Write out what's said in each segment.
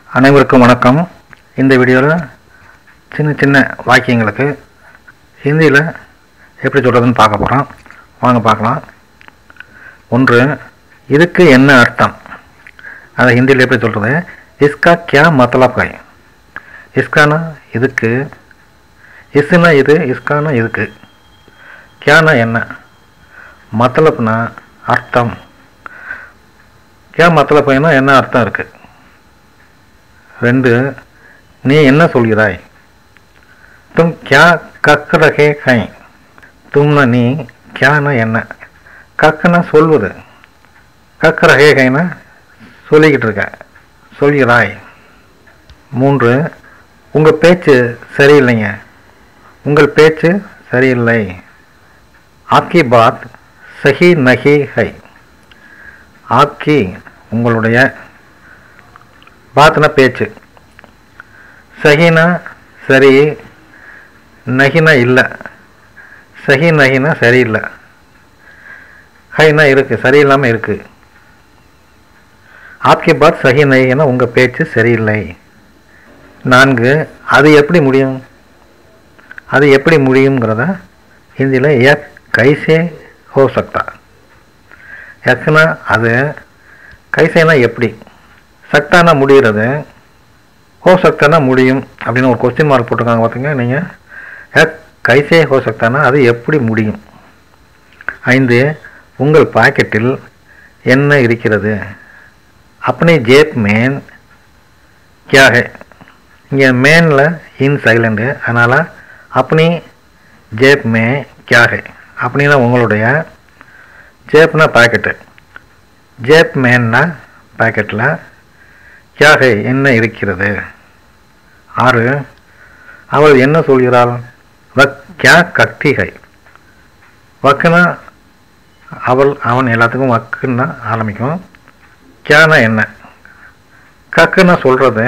அனைவருக்கும் வணக்கம் இந்த வீடியோவில் சின்ன சின்ன வாக்கியங்களுக்கு ஹிந்தியில் எப்படி சொல்கிறதுன்னு பார்க்க போகிறோம் வாங்க பார்க்கலாம் ஒன்று இதுக்கு என்ன அர்த்தம் அதை ஹிந்தியில் எப்படி சொல்கிறது இஸ்கா கியா மத்தலப் கை இஸ்கானா இதுக்கு இஸ்னா இது இஸ்கானா இதுக்கு கியானா என்ன மத்தலப்னா அர்த்தம் கியா மத்தலப்னா என்ன அர்த்தம் இருக்குது ரெண்டு நீ என்ன சொல்கிறாய் தும் கியா கக் ரகே கை தும்னா நீ கியானா என்ன கக்குனா சொல்வது கக் ரகே கைனா சொல்லிக்கிட்டு இருக்க சொல்கிறாய் மூன்று உங்கள் பேச்சு சரியில்லைங்க உங்கள் பேச்சு சரியில்லை ஆக்கி பாத் சஹி நஹி ஹை ஆக்கி உங்களுடைய பாத்னா பேச்சு சஹினா சரி நகினா இல்லை சஹி நகினா சரியில்லை ஹைனா இருக்குது சரியில்லாமல் இருக்குது ஆப்கே பாத் சஹி நகினா உங்கள் பேச்சு சரியில்லை நான்கு அது எப்படி முடியும் அது எப்படி முடியுங்கிறத ஹிந்தியில் எக் கைசே ஹோ சக்தா எக்னா அது கைசேனா எப்படி சக்தானா முடிகிறது ஹோ சக்தானா முடியும் அப்படின்னு ஒரு கொஸ்டின் மார்க் போட்டிருக்காங்க பார்த்துங்க நீங்கள் எக் கைசே ஹோ சக்தானா அது எப்படி முடியும் ஐந்து உங்கள் பாக்கெட்டில் என்ன இருக்கிறது அப்பனே ஜேப் மேன் கியா ஹே இங்கே மேனில் இன் சைலண்டு அதனால் அப்பனி ஜேப் மே கியா ஹே அப்படின்னா உங்களுடைய ஜேப்னா பாக்கெட்டு ஜேப் மேன்னா பாக்கெட்டில் கியா ஹே என்ன இருக்கிறது ஆறு அவள் என்ன சொல்கிறாள் வக் கியா கக்தி ஹை வக்குனா அவள் அவன் எல்லாத்துக்கும் வக்குன்னா ஆரம்பிக்கும் கியானா என்ன கக்குன்னா சொல்கிறது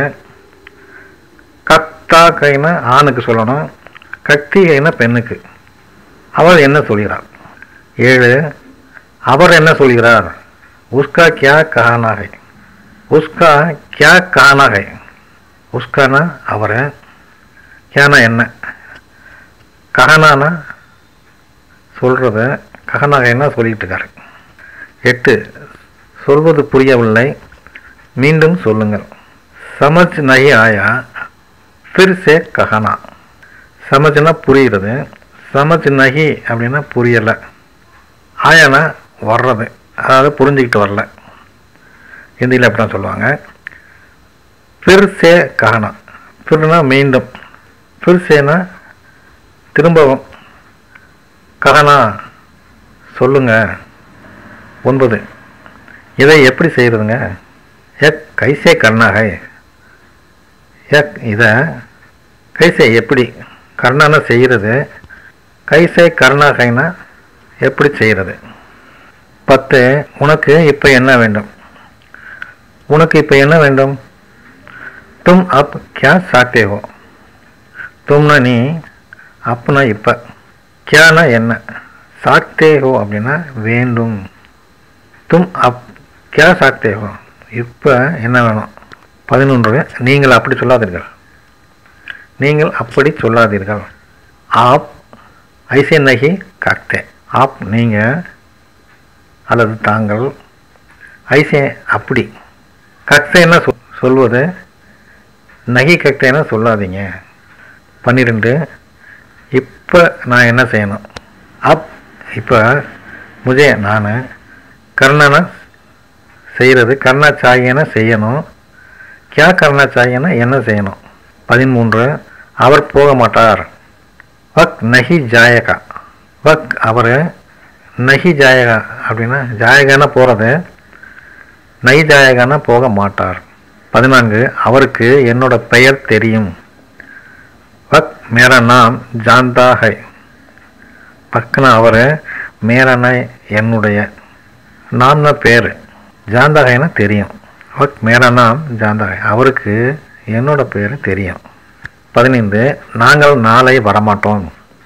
கத்தா கைனா ஆணுக்கு சொல்லணும் கக்தி கைனா பெண்ணுக்கு அவள் என்ன சொல்கிறாள் ஏழு அவர் என்ன சொல்கிறார் உஸ்கா கியா கஹானா ஹை உஸ்கா கியா கஹானா ஹை உஸ்கானா அவரை கியானா என்ன கஹனானா சொல்கிறத கஹனாகைனா சொல்லிட்டு இருக்காரு எட்டு சொல்வது புரியவில்லை மீண்டும் சொல்லுங்கள் சமஜ் நகி ஆயா ஃபிர் சே கஹனா சமஜ்னா புரிகிறது சமஜ் நகி அப்படின்னா புரியலை ஆயானா வர்றது அதாவது புரிஞ்சுக்கிட்டு வரல ஹிந்தியில் அப்படி தான் சொல்லுவாங்க ஃபிர் சே கஹனா ஃபிர்னா மீண்டும் ஃபிர் சேனா திரும்பவும் கஹனா சொல்லுங்க ஒன்பது இதை எப்படி செய்கிறதுங்க எக் கைசே கர்ணாகை எக் இதை கைசே எப்படி கர்ணானா செய்கிறது கைசே கர்ணாகைனா எப்படி செய்கிறது பத்து உனக்கு இப்போ என்ன வேண்டும் உனக்கு இப்போ என்ன வேண்டும் தும் அப் கியா சாத்தே ஹோ தும்னா நீ அப்னா இப்போ கியானா என்ன சாத்தே ஹோ அப்படின்னா வேண்டும் தும் அப் கியா சாத்தே ஹோ இப்போ என்ன வேணும் பதினொன்று நீங்கள் அப்படி சொல்லாதீர்கள் நீங்கள் அப்படி சொல்லாதீர்கள் ஆப் ஐசே நகி காக்தே ஆப் நீங்கள் அல்லது தாங்கள் ஐசே அப்படி கக்தேன்னா சொல் சொல்வது நகி கக்தேன்னா சொல்லாதீங்க பன்னிரெண்டு இப்போ நான் என்ன செய்யணும் அப் இப்போ முஜே நான் கர்ணனை செய்கிறது கர்ணா சாகியனை செய்யணும் கியா கர்ணா சாகியனை என்ன செய்யணும் பதிமூன்று அவர் போக மாட்டார் வக் நஹி ஜாயகா வக் அவர் நஹி ஜாயகா அப்படின்னா ஜாயகானா போகிறது நஹி ஜாயகானா போக மாட்டார் பதினான்கு அவருக்கு என்னோட பெயர் தெரியும் வக் மேரா நாம் ஜாந்தா ஹை பக்கனா அவர் மேரானா என்னுடைய நாம்னா பேர் ஜாந்தகைனா தெரியும் வக் மேரா நாம் ஜாந்தகை அவருக்கு என்னோட பேர் தெரியும் பதினைந்து நாங்கள் நாளை வரமாட்டோம்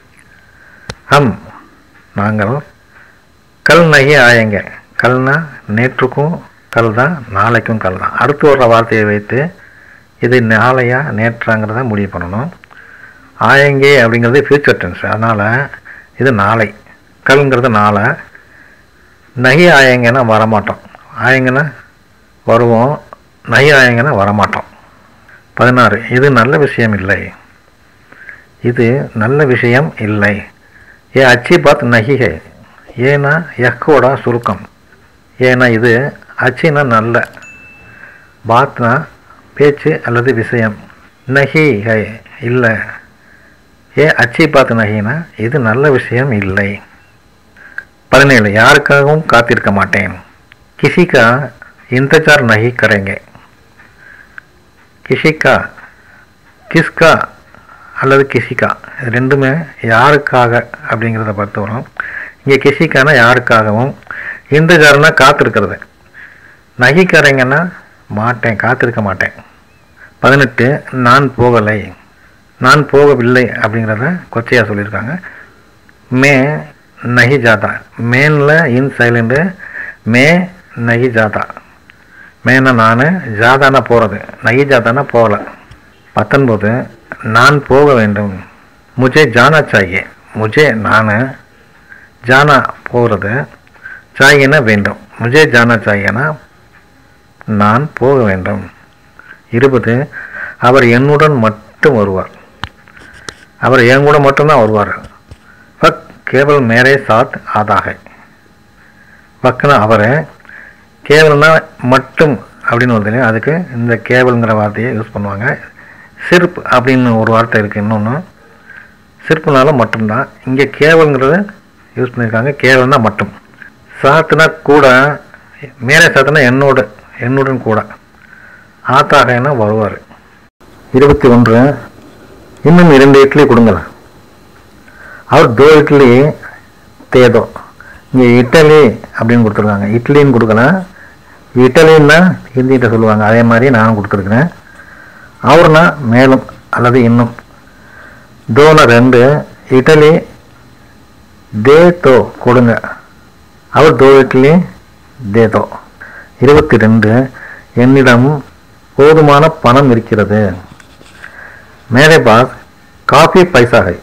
ஹம் நாங்கள் கல் நகி ஆயங்க கல்னா நேற்றுக்கும் கல் தான் நாளைக்கும் கல் தான் அடுத்து வர்ற வார்த்தையை வைத்து இது நாளையா நேற்றாங்கிறத முடிவு பண்ணணும் ஆயங்கே அப்படிங்கிறது ஃபியூச்சர் டென்ஸ் அதனால் இது நாளை கல்ங்கிறது நாளை நகி ஆயங்கன்னா வரமாட்டோம் ஆயங்கன்னா வருவோம் நகி ஆயங்கன்னா வரமாட்டோம் பதினாறு இது நல்ல விஷயம் இல்லை இது நல்ல விஷயம் இல்லை ஏ அச்சி பாத் நகிகை ஏன்னா எக்கோட சுருக்கம் ஏன்னா இது அச்சினா நல்ல பாத்னா பேச்சு அல்லது விஷயம் நகி ஹை இல்லை ஏ அச்சி பாத் நகினா இது நல்ல விஷயம் இல்லை பதினேழு யாருக்காகவும் காத்திருக்க மாட்டேன் கிசிகா இந்தஜார் நகி கரேங்க கிஷிகா கிஸ்கா அல்லது கிசிகா இது ரெண்டுமே யாருக்காக அப்படிங்கிறத பொறுத்து வரும் இங்கே கிசிக்கானா யாருக்காகவும் இந்தஜார்னா காத்திருக்கிறது நகைக்காரங்கன்னா மாட்டேன் காத்திருக்க மாட்டேன் பதினெட்டு நான் போகலை நான் போகவில்லை அப்படிங்கிறத கொச்சையாக சொல்லியிருக்காங்க மே நகி ஜாதா மேனில் இன் சைலண்டு மே நகி ஜாதா மேனா நான் ஜாதானா போகிறது நகி ஜாதானா போகல பத்தொன்பது நான் போக வேண்டும் முஜே ஜானா சாயே முஜே நான் ஜானா போகிறது சாயினா வேண்டும் முஜே ஜானா சாயனா நான் போக வேண்டும் இருபது அவர் என்னுடன் மட்டும் வருவார் அவர் என் கூட மட்டும்தான் வருவார் ஃபக் கேவல் மேரே சாத் ஆதாக ஃபக்னா அவர் கேவல்னா மட்டும் அப்படின்னு வருது இல்லையா அதுக்கு இந்த கேவல்ங்கிற வார்த்தையை யூஸ் பண்ணுவாங்க சிற்பு அப்படின்னு ஒரு வார்த்தை இருக்குது இன்னொன்று சிற்புனால மட்டும்தான் இங்கே கேவல்ங்கிறத யூஸ் பண்ணியிருக்காங்க கேவல்னா மட்டும் சாத்துனா கூட மேலே சாத்துனா என்னோட என்னுடன் கூட ஆத்தாகனா வருவார் இருபத்தி ஒன்று இன்னும் இரண்டு இட்லி கொடுங்களேன் அவர் தோ இட்லி தேதோ இங்கே இட்டலி அப்படின்னு கொடுத்துருக்காங்க இட்லின்னு கொடுக்கலாம் இட்டலின்னா ஹிந்திகிட்ட சொல்லுவாங்க அதே மாதிரி நானும் கொடுத்துருக்குறேன் அவர்னா மேலும் அல்லது இன்னும் தோனா ரெண்டு இட்டலி தே தோ கொடுங்க அவர் தோ இட்லி தே தோ இருபத்தி ரெண்டு என்னிடம் போதுமான பணம் இருக்கிறது மேரே பாஸ் காஃபி பைசாகை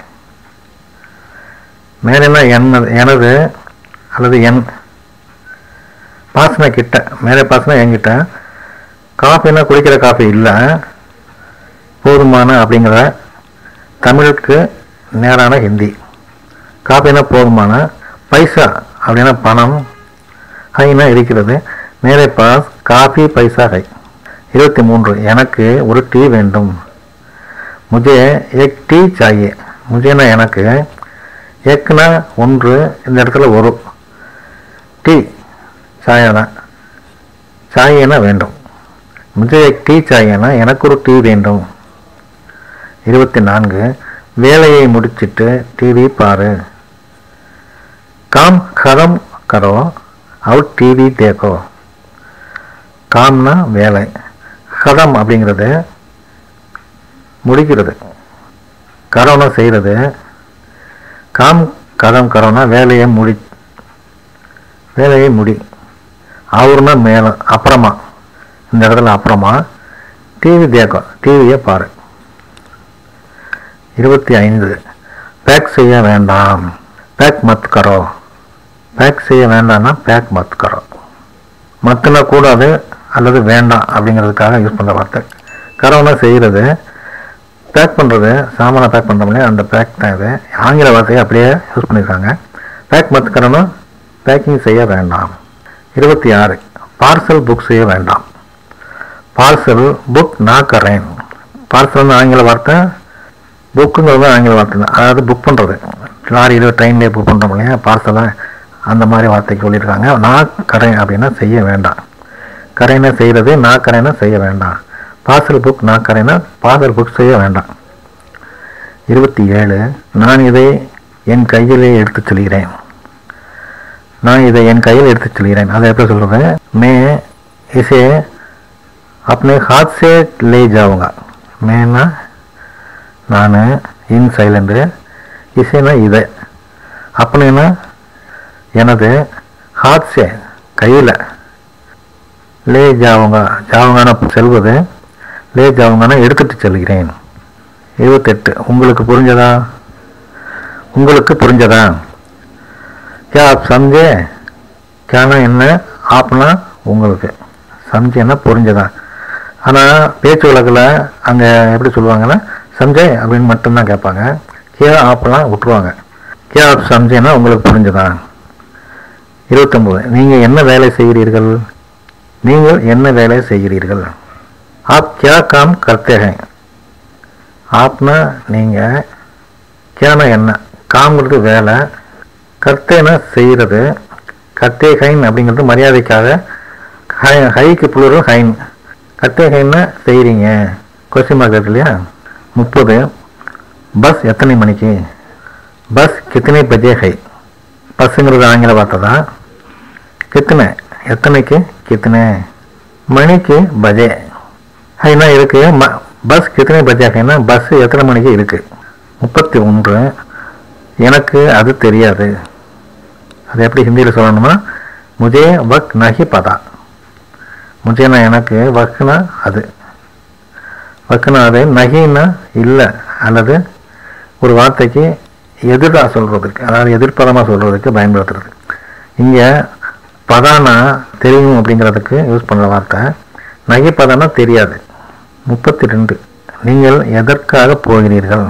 மேலேனா என்னது எனது அல்லது என் பாசனை கிட்ட மேலே பாசனை என்கிட்ட காஃபினா குடிக்கிற காஃபி இல்லை போதுமான அப்படிங்கிற தமிழுக்கு நேரான ஹிந்தி காஃபினா போதுமான பைசா அப்படின்னா பணம் ஹைனா இருக்கிறது மேலே பாஸ் காஃபி பைசா ஹை இருபத்தி மூன்று எனக்கு ஒரு டீ வேண்டும் முஜே எக் டீ சாயே முஜேனா எனக்கு எக்னா ஒன்று இந்த இடத்துல ஒரு டீ சாயனா சாயனா வேண்டும் முஜே எக் டீ சாயனா எனக்கு ஒரு டீ வேண்டும் இருபத்தி நான்கு வேலையை முடிச்சிட்டு டிவி பாரு காம் கதம் கரோ அவுட் டிவி தேக்கோ காம்னா வேலை கதம் அப்படிங்கிறது முடிக்கிறது கரோனா செய்கிறது காம் கதம் கரோனா வேலையை முடி வேலையை முடி அவர்னா மேலே அப்புறமா இந்த இடத்துல அப்புறமா டிவி தேக்கம் டிவியை பாரு இருபத்தி ஐந்து பேக் செய்ய வேண்டாம் பேக் மத் கரோ பேக் செய்ய வேண்டாம்னா பேக் மத் கரோ மத்துனா கூடாது அல்லது வேண்டாம் அப்படிங்கிறதுக்காக யூஸ் பண்ணுற வார்த்தை கரோனா செய்கிறது பேக் பண்ணுறது சாமானை பேக் பண்ணுறோம்லையே அந்த பேக் தான் இது ஆங்கில வார்த்தையை அப்படியே யூஸ் பண்ணியிருக்காங்க பேக் மத் கரணும் பேக்கிங் செய்ய வேண்டாம் இருபத்தி ஆறு பார்சல் புக் செய்ய வேண்டாம் பார்சல் புக் நான் கரேன் பார்சல்னு ஆங்கில வார்த்தை புக்குங்கிறது ஆங்கில வார்த்தை தான் அதாவது புக் பண்ணுறது லாரியில் ட்ரெயின்லேயே புக் பண்ணுறோம் இல்லையா பார்சலை அந்த மாதிரி வார்த்தைக்கு சொல்லியிருக்காங்க நான் கரேன் அப்படின்னா செய்ய வேண்டாம் கரைனா செய்கிறது நான் கரைனா செய்ய வேண்டாம் பார்சல் புக் நான் கரைனா பார்சல் புக் செய்ய வேண்டாம் இருபத்தி ஏழு நான் இதை என் கையிலே எடுத்துச் சொல்கிறேன் நான் இதை என் கையில் எடுத்துச் சொல்கிறேன் அதை எப்படி சொல்கிறது மே இசே अपने हाथ से ले जाऊंगा மேனா நான் இன் சைலண்டு இசைனா இதை அப்படின்னா எனது ஹாத்ஸே கையில் லே ஜாவுங்க ஜாவுங்கான செல்வது லே ஜாவுங்கன்னா எடுத்துட்டு செல்கிறேன் இருபத்தெட்டு உங்களுக்கு புரிஞ்சதா உங்களுக்கு புரிஞ்சதா क्या आप समझे கேனா என்ன ஆப்னா உங்களுக்கு சம்ஜேன்னா புரிஞ்சதா ஆனால் பேச்சு வழக்கில் அங்கே எப்படி சொல்லுவாங்கன்னா சம்ஜே அப்படின்னு மட்டும்தான் கேட்பாங்க கே ஆப்லாம் விட்டுருவாங்க கே ஆப் சம்ஜேன்னா உங்களுக்கு புரிஞ்சதா இருபத்தொம்போது நீங்கள் என்ன வேலை செய்கிறீர்கள் நீங்கள் என்ன வேலை செய்கிறீர்கள் ஆப் கியா காம் கர்த்தே ஹை ஆப்னா நீங்கள் கேனா என்ன காம்ங்கிறது வேலை கர்த்தேனா செய்கிறது கர்த்தே ஹைன் அப்படிங்கிறது மரியாதைக்காக ஹை ஹைக்கு புளூரல் ஹைன் கர்த்தே ஹைன்னா செய்கிறீங்க கொஸ்டின் மார்க் இருக்கு இல்லையா முப்பது பஸ் எத்தனை மணிக்கு பஸ் கித்தனை பஜே ஹை பஸ்ஸுங்கிறது ஆங்கில வார்த்தை தான் கித்தனை எத்தனைக்கு கித்தனை மணிக்கு பஜே ஹைனா இருக்கு ம பஸ் கித்தனை பஜே ஹைனா பஸ் எத்தனை மணிக்கு இருக்கு முப்பத்தி ஒன்று எனக்கு அது தெரியாது அது எப்படி ஹிந்தியில் சொல்லணுமா முஜே வக் நஹி பதா முஜேனா எனக்கு வக்னா அது வக்னா அது நகின்னா இல்லை அல்லது ஒரு வார்த்தைக்கு எதிராக சொல்கிறதுக்கு அதாவது எதிர்ப்பதமாக சொல்கிறதுக்கு பயன்படுத்துறது இங்கே பதானா தெரியும் அப்படிங்கிறதுக்கு யூஸ் பண்ணுற வார்த்தை நகை பதானா தெரியாது முப்பத்தி ரெண்டு நீங்கள் எதற்காக போகிறீர்கள்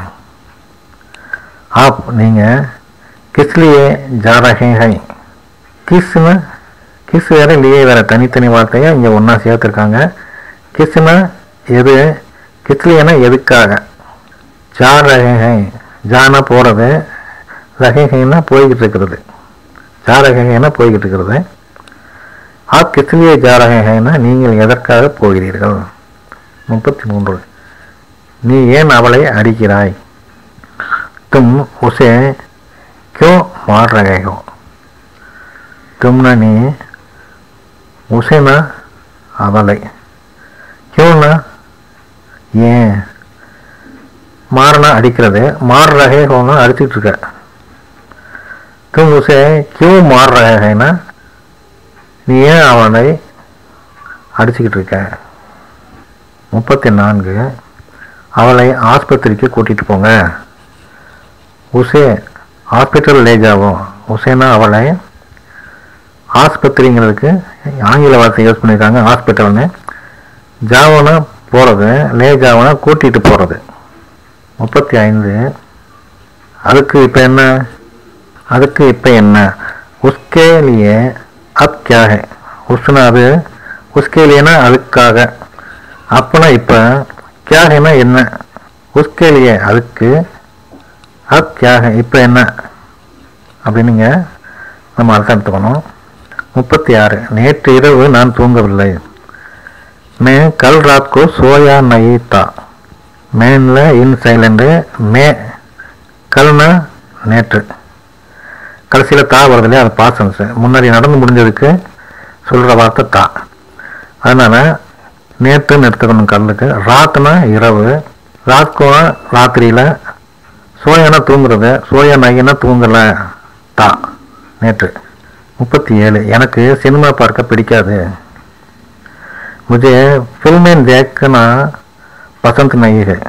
ஆப் நீங்கள் கிஸ்லியே ஜாரகே ஹை கிஸ்னா கிஸ் வேற லியே வேற தனித்தனி வார்த்தையை இங்கே ஒன்றா சேர்த்துருக்காங்க கிஸ்னா எது கிஸ்லியனா எதுக்காக ஜா ரகை ஹை ஜானா போகிறது ரகை ஹைனா போய்கிட்டு இருக்கிறது ஜா ரகை ஹைனா போய்கிட்டு இருக்கிறது ஆப் கிஸ்லியே ஜா ரகை ஹைனா நீங்கள் எதற்காக போகிறீர்கள் முப்பத்தி மூன்று நீ ஏன் அவளை அடிக்கிறாய் तुम उसे क्यों मार रहे हो तुमने நீ உசேனா அவளை கியூனா ஏன் மாறனா அடிக்கிறது மார் ரகே ஹோனா அடிச்சுட்டு இருக்க தும் உசே கியூ மார் ரகேனா நீ ஏன் அவனை அடிச்சுக்கிட்டு இருக்க முப்பத்தி நான்கு அவளை ஆஸ்பத்திரிக்கு கூட்டிட்டு போங்க உசே ஹாஸ்பிட்டல் லே ஜாவோ உசேனா அவளை ஆஸ்பத்திரிங்கிறதுக்கு ஆங்கில வார்த்தை யூஸ் பண்ணியிருக்காங்க ஹாஸ்பிட்டல்னு ஜாவோனா போகிறது லே ஜாவோனா கூட்டிகிட்டு போகிறது முப்பத்தி ஐந்து அதுக்கு இப்போ என்ன அதுக்கு இப்போ என்ன உஸ்கே லியே அப் கியா ஹை உஸ்னா அது உஸ்கே லியேனா அதுக்காக அப்போனா இப்போ கியா ஹைனா என்ன உஸ்கே லியே அதுக்கு அப் கியா ஹை இப்போ என்ன அப்படின்னுங்க நம்ம அர்த்தம் எடுத்துக்கணும் முப்பத்தி ஆறு நேற்று இரவு நான் தூங்கவில்லை மே கல் ராத் கோ சோயா நயி தா மேனில் இன் சைலண்டு மே கல்னா நேற்று கடைசியில் தா வருது இல்லையா அது பாசன்ஸ் முன்னாடி நடந்து முடிஞ்சதுக்கு சொல்கிற வார்த்தை தா அதனால் நேற்றுன்னு எடுத்துக்கணும் கல்லுக்கு ராத்துனா இரவு ராத்கோனா ராத்திரியில் சோயானா தூங்குறது சோயா நகைனா தூங்கலை தா நேற்று முப்பத்தி ஏழு எனக்கு சினிமா பார்க்க பிடிக்காது मुझे फिल्में देखना पसंद नहीं है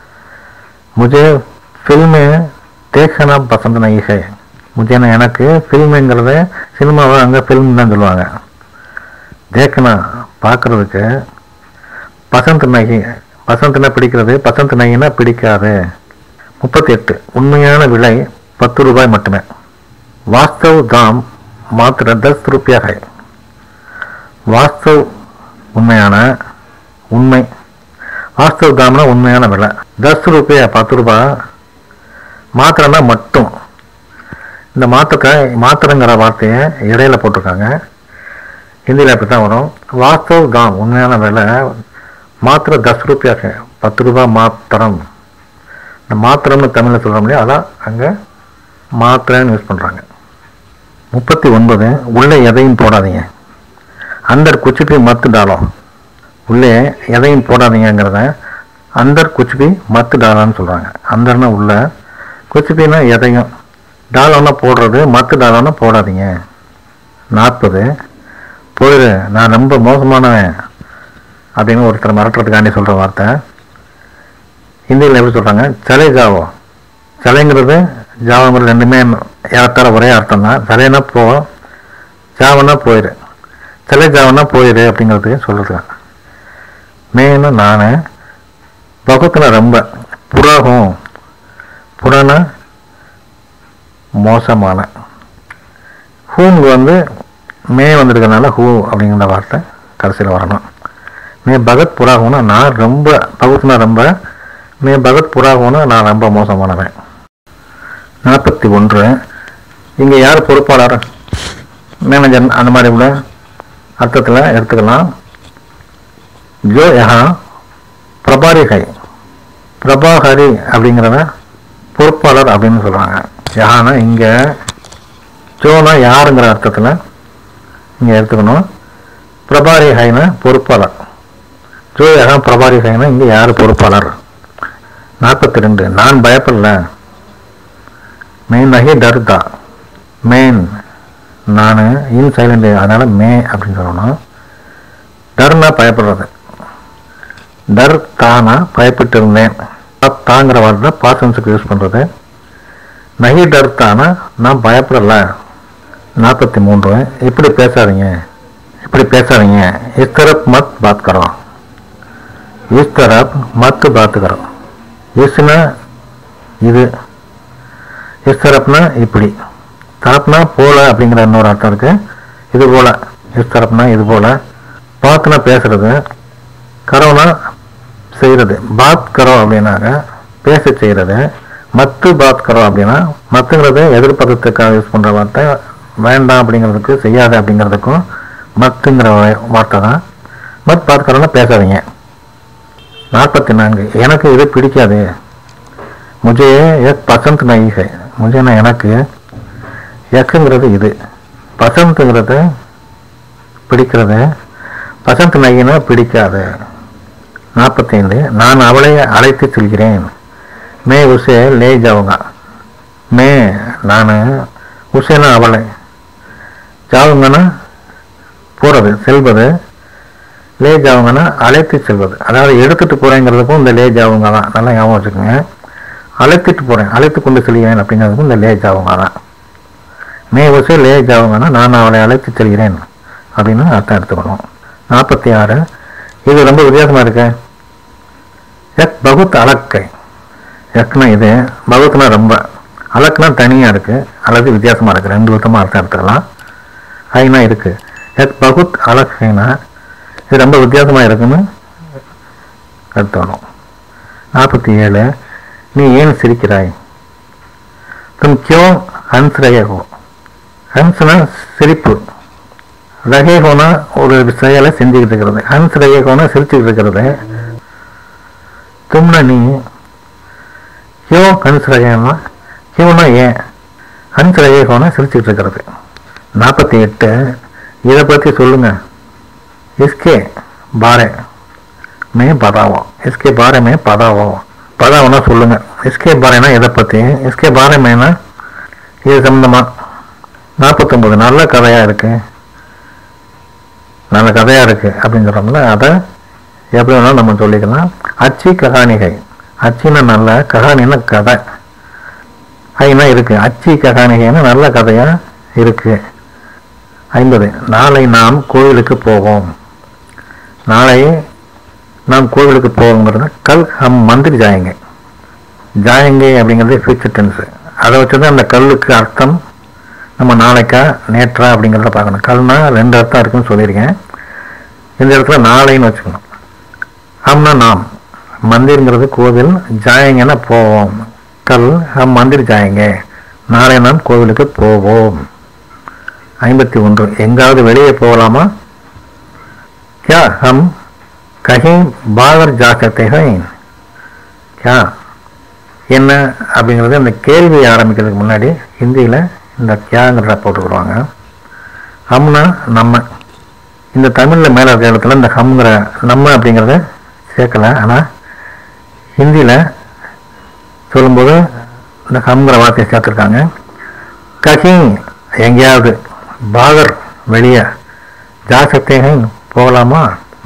मुझे फिल्में देखना पसंद नहीं है முஜேனா எனக்கு ஃபில்முங்கிறத சினிமாவை அங்கே ஃபில்ம் தான் சொல்லுவாங்க தேக்கனா பார்க்குறதுக்கு பசந்த் நகி பசந்த்னா பிடிக்கிறது பசந்த் நகினா பிடிக்காது முப்பத்தி எட்டு உண்மையான விலை பத்து ரூபாய் மட்டுமே வாஸ்தவ் தாம் மாத்திர தஸ் ரூபியா ஹை வாஸ்தவ் உண்மையான உண்மை வாஸ்தவ் தாம்னா உண்மையான விலை தஸ் ரூபாய் பத்து ரூபாய் மாத்திரம்னா மட்டும் இந்த மாத்திர மாத்திரங்கிற வார்த்தையை இடையில போட்டிருக்காங்க ஹிந்தியில் அப்படி தான் வரும் வாஸ்தவ் தாம் உண்மையான விலை மாத்திர தஸ் ரூபாய் பத்து ரூபாய் மாத்திரம் இந்த மாத்திரம்னு தமிழில் சொல்கிற முடியாது அதான் அங்கே மாத்திரைன்னு யூஸ் பண்ணுறாங்க முப்பத்தி ஒன்பது உள்ளே எதையும் போடாதீங்க அந்தர் குச்சிப்பி மத்து டாலம் உள்ளே எதையும் போடாதீங்கிறத அந்தர் குச்சிப்பி மத்து டாலான்னு சொல்கிறாங்க அந்தர்னா உள்ள குச்சிப்பின்னா எதையும் டாலம்னா போடுறது மத்து டாலம்னா போடாதீங்க நாற்பது போயிடு நான் ரொம்ப மோசமானவன் அப்படின்னு ஒருத்தர் மிரட்டுறதுக்காண்டி சொல்கிற வார்த்தை ஹிந்தியில் எப்படி சொல்கிறாங்க சலை ஜாவோ சலைங்கிறது ஜாவோங்கிறது ரெண்டுமே ஏறத்தாழ ஒரே அர்த்தம் தான் சலைனா போ ஜாவனா போயிரு சலை ஜாவனா போயிரு அப்படிங்கிறதுக்கு சொல்லிருக்காங்க மேனா நான் பகுத்தில் ரொம்ப புறாகும் புறானா மோசமான ஹூங்க வந்து மே வந்திருக்கனால ஹூ அப்படிங்கிற வார்த்தை கடைசியில் வரணும் மே பகத் புறாகும்னா நான் ரொம்ப பகுத்னா ரொம்ப மே பகத் புறாகும்னா நான் ரொம்ப மோசமானவன் நாற்பத்தி ஒன்று இங்கே யார் பொறுப்பாளர் மேனேஜர் அந்த மாதிரி கூட அர்த்தத்தில் எடுத்துக்கலாம் ஜோ யஹா பிரபாரி ஹை பிரபாஹரி அப்படிங்கிறத பொறுப்பாளர் அப்படின்னு சொல்கிறாங்க யஹானா இங்கே ஜோனா யாருங்கிற அர்த்தத்தில் இங்கே எடுத்துக்கணும் பிரபாரி ஹைனா பொறுப்பாளர் ஜோ யஹா பிரபாரி ஹைனா இங்கே யார் பொறுப்பாளர் நாற்பத்தி ரெண்டு நான் பயப்படல மெயின் நகி டர்தா மெயின் நான் இன் சைலண்ட் அதனால மே அப்படின்னு சொல்லணும் டர்னா பயப்படுறது டர் தானா பயப்பட்டு இருந்தேன் தாங்கிற வார்த்தை பாசன்ஸுக்கு யூஸ் பண்ணுறது நகி டர் தானா நான் பயப்படல நாற்பத்தி மூன்று இப்படி பேசாதீங்க இப்படி பேசாதீங்க இஸ் தரப் மத் பாத் கரோம் இஸ் தரப் மத் பாத் கரோம் இஸ்னா இது இஸ் தரப்னா இப்படி தரப்னா போல அப்படிங்கிற இன்னொரு அர்த்தம் இருக்கு இது போல இஸ் தரப்னா இது போல பாத்துனா பேசுறது கரோனா செய்கிறது பாத் கரோ அப்படின்னாக்க பேச செய்கிறது மத்து பாத் கரோ அப்படின்னா மத்துங்கிறது எதிர்பதத்துக்காக யூஸ் பண்ணுற வார்த்தை வேண்டாம் அப்படிங்கிறதுக்கு செய்யாத அப்படிங்கிறதுக்கும் மத்துங்கிற வா- வார்த்தை தான் மத் பாத் கரோனா பேசாதீங்க நாற்பத்தி நான்கு எனக்கு இது பிடிக்காது முஜே எக் பசந்த் நகி ஹை முஜேனா எனக்கு எக்குங்கிறது இது பசந்த்ங்கிறது பிடிக்கிறது பசந்த் நகினா பிடிக்காது நாற்பத்தைந்து நான் அவளை அழைத்து செல்கிறேன் மே உசே லே ஜாவுங்க மே நான் உசேனா அவளை ஜாவுங்கன்னா போகிறது செல்வது லே ஜாவுங்கன்னா அழைத்து செல்வது அதாவது எடுத்துட்டு போறேங்கிறதுக்கும் இந்த லே ஜாவுங்க தான் நல்லா ஞாபகம் வச்சுக்கோங்க அழைத்துட்டு போறேன் அழைத்து கொண்டு செல்கிறேன் அப்படிங்கிறதுக்கும் இந்த லே ஜாவுங்க தான் மே உசே லே ஜாவுங்கன்னா நான் அவளை அழைத்து செல்கிறேன் அப்படின்னு அர்த்தம் எடுத்துக்கணும் நாற்பத்தி ஆறு இது ரொம்ப வித்தியாசமா இருக்கு எக் பகுத் அலக்கை எக்னா இது பகுத்னா ரொம்ப அலக்குனா தனியா இருக்கு அல்லது வித்தியாசமா இருக்கு ரெண்டு விதமா அர்த்தம் எடுத்துக்கலாம் ஐனா இருக்கு எக் பகுத் அலக்கைனா இது ரொம்ப வித்தியாசமா இருக்குன்னு எடுத்துக்கணும் நாற்பத்தி ஏழு நீ ஏன் சிரிக்கிறாய் தும் கியோ ஹன்ஸ் ரகே ஹோ ஹன்ஸ்னா சிரிப்பு ரகே ஹோனா ஒரு செயலை செஞ்சுக்கிட்டு இருக்கிறது ஹன்ஸ் ரகே ஹோனா சிரிச்சுக்கிட்டு இருக்கிறது தும்னா நீ கியோ ஹன்ஸ் ரகேனா கியோனா ஏன் ஹன்ஸ் ரகே ஹோனா சிரிச்சுக்கிட்டு இருக்கிறது நாற்பத்தி எட்டு இதை பற்றி சொல்லுங்க इसके बारे में बताओ इसके बारे में बताओ பதாவனா சொல்லுங்க इसके बारेனா எதை பற்றி इसके बारे மேனா இது சம்பந்தமா நாற்பத்தொம்பது நல்ல கதையா இருக்கு நல்ல கதையா இருக்கு அப்படின்னு சொல்றோம்ல அதை எப்படி வேணாலும் நம்ம சொல்லிக்கலாம் அச்சி ககானிகை அச்சின்னா நல்ல ககானின்னா கதை ஐனா இருக்கு அச்சி ககானிகைன்னா நல்ல கதையா இருக்கு ஐம்பது நாளை நாம் கோயிலுக்கு போவோம் நாளை நாம் கோவிலுக்கு போவோங்கிறத கல் ஹம் மந்திர் ஜாயங்க ஜாயங்க அப்படிங்கிறது ஃபியூச்சர் டென்ஸ் அதை வச்சு தான் அந்த கல்லுக்கு அர்த்தம் நம்ம நாளைக்கா நேற்றா அப்படிங்கிறத பார்க்கணும் கல்னா ரெண்டு அர்த்தம் இருக்குன்னு சொல்லியிருக்கேன் இந்த இடத்துல நாளைன்னு வச்சுக்கணும் ஹம்னா நாம் மந்திர்ங்கிறது கோவில் ஜாயங்கன்னா போவோம் கல் ஹம் மந்திர் ஜாயங்க நாளை நாம் கோவிலுக்கு போவோம் ஐம்பத்தி ஒன்று எங்காவது வெளியே போகலாமா क्या हम कहीं बाहर जा सकते हैं क्या என்ன அப்படிங்கிறது அந்த கேள்வி ஆரம்பிக்கிறதுக்கு முன்னாடி ஹிந்தியில் இந்த கியாங்கிறத போட்டுக்கிடுவாங்க ஹம்னா நம்ம இந்த தமிழில் மேலே இருக்கிற இடத்துல இந்த ஹம்ங்கிற நம்ம அப்படிங்கிறத சேர்க்கல ஆனால் ஹிந்தியில் சொல்லும்போது இந்த ஹம்ங்கிற வார்த்தையை சேர்த்துருக்காங்க கஹிங் எங்கேயாவது பாகர் வெளியே ஜா சக்தேகன் போகலாமா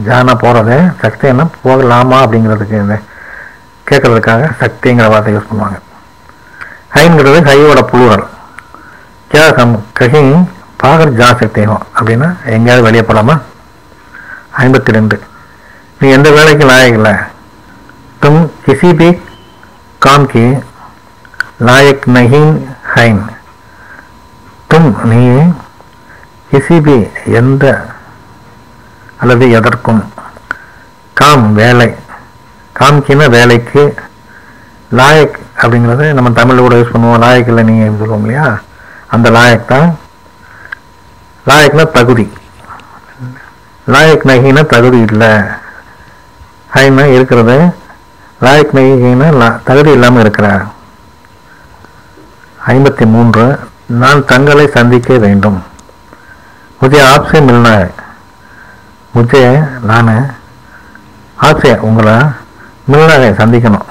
ஜானா போகிறது சக்தின்னா போகலாமா அப்படிங்கிறதுக்கு இந்த கேட்கறதுக்காக சக்திங்கிற வார்த்தை யூஸ் பண்ணுவாங்க ஹைங்கிறது ஹையோட புளூரல் கே ஹம் கஹி பாகர் ஜா சக்திகம் அப்படின்னா எங்கேயாவது வெளியே போகலாமா ஐம்பத்தி ரெண்டு நீ எந்த வேலைக்கும் லாயக் இல்லை तुम किसी भी काम की लायक नहीं है तुम நீ கிசி பி எந்த அல்லது எதற்கும் காம் வேலை காம்கின வேலைக்கு லாயக் அப்படிங்கிறது நம்ம தமிழில் கூட யூஸ் பண்ணுவோம் லாயக் இல்லை நீங்கள் சொல்லுவோம் இல்லையா அந்த லாயக் தான் லாயக்னா தகுதி லாயக் நகினா தகுதி இல்லை ஹைனா இருக்கிறது லாயக் நகினா லா- தகுதி இல்லாமல் இருக்கிறார் ஐம்பத்தி மூன்று நான் தங்களை சந்திக்க வேண்டும் मुझे आपसे मिलना है मुझे நான் ஆசை உங்களை மில்னா है சந்திக்கணும்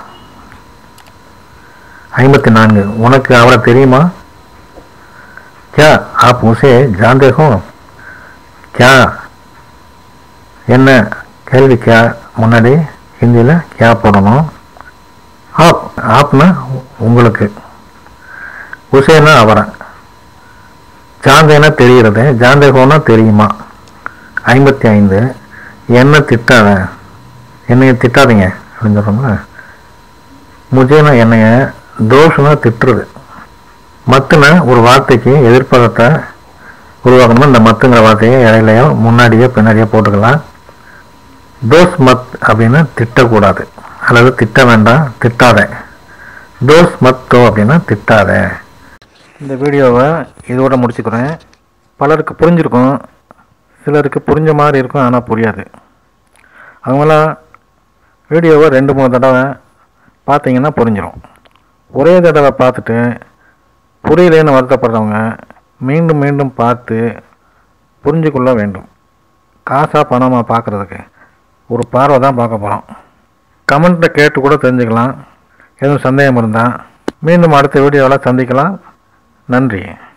ஐம்பத்தி நான்கு உனக்கு அவரை தெரியுமா क्या आप उसे जानते हो क्या என்ன கேள்வி கே முன்னாடி ஹிந்தியில் கே போடணும் ஆப் ஆப்னா உங்களுக்கு உசேனா அவரை ஜாந்தேனா தெரிகிறது ஜாந்தேகோனா தெரியுமா ஐம்பத்தி ஐந்து என்ன திட்டாத என்னைய திட்டாதீங்க அப்படின்னு சொல்கிறோம்ல முஜேனா என்னைய தோஷனா திட்டுறது மத்துனா ஒரு வார்த்தைக்கு எதிர்ப்பதத்தை உருவாக்கணும்னா இந்த மத்துங்கிற வார்த்தையை இடையிலையோ முன்னாடியோ பின்னாடியோ போட்டுக்கலாம் தோஸ் மத் அப்படின்னா திட்டக்கூடாது அல்லது திட்ட வேண்டாம் திட்டாத தோஸ் மத்தோ அப்படின்னா திட்டாத இந்த வீடியோவை இதோட முடிச்சுக்கிறேன் பலருக்கு புரிஞ்சிருக்கும் சிலருக்கு புரிஞ்ச மாதிரி இருக்கும் ஆனால் புரியாது அவங்களாம் வீடியோவை ரெண்டு மூணு தடவை பார்த்தீங்கன்னா புரிஞ்சிடும் ஒரே தடவை பார்த்துட்டு புரியலேன்னு வருத்தப்படுறவங்க மீண்டும் மீண்டும் பார்த்து புரிஞ்சுக்கொள்ள வேண்டும் காசாக பணமாக பார்க்குறதுக்கு ஒரு பார்வை தான் பார்க்க போகிறோம் கமெண்ட்டை கேட்டு கூட தெரிஞ்சுக்கலாம் எதுவும் சந்தேகம் இருந்தால் மீண்டும் அடுத்த வீடியோவில் சந்திக்கலாம் நன்றி